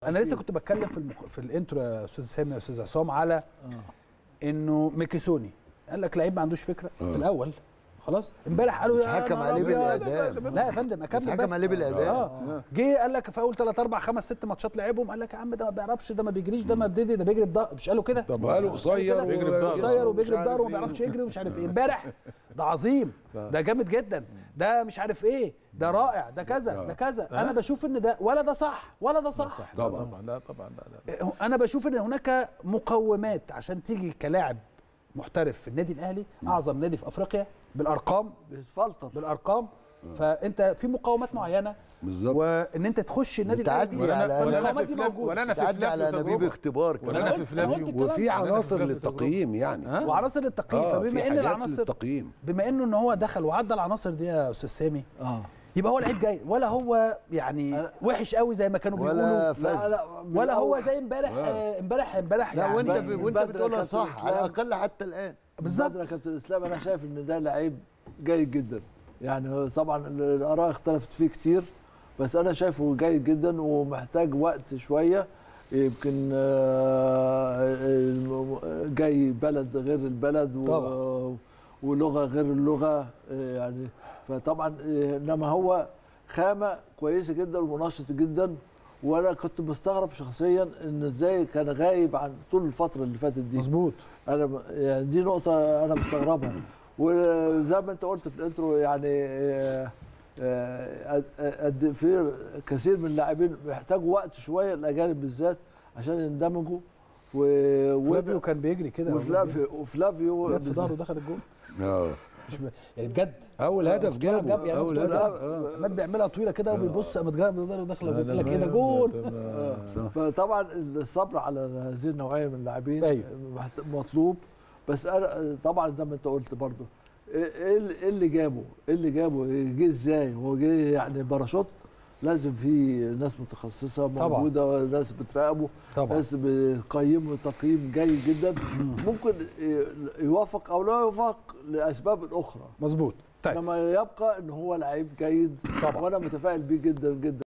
انا لسه كنت بتكلم في المخ... في الانترو يا استاذ سامي يا استاذ عصام على انه ميكيسوني قال لك لعيب ما عندوش فكره في الاول خلاص امبارح قالوا يا اتحكم نهار عليه أبيض. بالإعدام. لا يا فندم اكمل اتحكم بس عليه بالإعدام. اه جه قال لك في اول 3 4 5 6 ماتشات لعبهم قال لك يا عم ده ما بيعرفش ده ما بيجريش ده ما بددي ده بيجري بضهر مش قالوا كده وقالوا قصير بيجري و- قصير وبيجري ومش عارف بضهره وما إيه. بيعرفش يجري ومش عارف ايه امبارح ده عظيم ده جامد جدا ده مش عارف ايه ده رائع ده كذا ده كذا انا بشوف ان ده ولا ده صح ولا ده صح طبعا طبعا لا طبعا لا لا انا بشوف ان هناك مقومات عشان تيجي كلاعب محترف في النادي الاهلي اعظم نادي في افريقيا بالارقام بيتفلتر بالارقام فانت في مقومات معينه بالظبط وان انت تخش النادي بتعدي الاهلي على ولا انا المقاومات في دي فلاف موجودة. ولا انا في تعدي فلاف على انابيب اختبار ولا كمان انا في فلاف قلت الكلام وفي ده. عناصر أنا في للتقييم يعني ها؟ وعناصر التقييم اه في فبما ان حاجات العناصر للتقييم بما انه ان هو دخل وعدى العناصر دي يا استاذ سامي اه يبقى هو لعيب جيد ولا هو يعني أنا- وحش قوي زي ما كانوا ولا بيقولوا فاز لا لا من ولا هو الأول- زي امبارح آه، امبارح امبارح لا يعني وانت بدري- ب... وانت بدري بتقولها كابتن صح على إسلام. الاقل حتى الان بالظبط بدر يا كابتن اسلام انا شايف ان ده لعيب جيد جدا يعني هو طبعا ال- الاراء اختلفت فيه كتير بس انا شايفه جيد جدا ومحتاج وقت شويه يمكن آه، الم- جاي بلد غير البلد و طبعا. ولغه غير اللغه آه، يعني فطبعا آه، انما هو خامه كويسه جدا ومنشط جدا وانا كنت مستغرب شخصيا ان ازاي كان غايب عن طول الفتره اللي فاتت دي مظبوط انا ب- يعني دي نقطه انا مستغربها وزي ما انت قلت في الانترو يعني آه، آه، قد- قد في كثير من اللاعبين بيحتاجوا وقت شويه الاجانب بالذات عشان يندمجوا و فلافيو كان بيجري كده وفلافيو وفلافيو جت في بالذات- ظهره دخل الجول اه مش ب... يعني بجد اول هدف جاب جابه يعني اول كنت هدف بقول اه عماد بيعملها طويله كده وبيبص قامت جايه بظهره داخله لا، بيقول لا، لك لا، كده لا، جول لا، صح. فطبعا الصبر على هذه النوعيه من اللاعبين أيوة. محت- مطلوب بس انا طبعا زي ما انت قلت برضو ايه إيه اللي- إيه اللي جابه؟ ايه اللي جابه؟ جه ازاي؟ هو جه يعني باراشوت لازم في ناس متخصصه طبعا. موجوده ناس بتراقبه طبعا ناس بتقيمه تقييم جيد جدا ممكن يوافق او لا يوافق لاسباب اخرى مظبوط طيب انما يبقى ان هو لعيب جيد طبعا. وانا متفائل بيه جدا جدا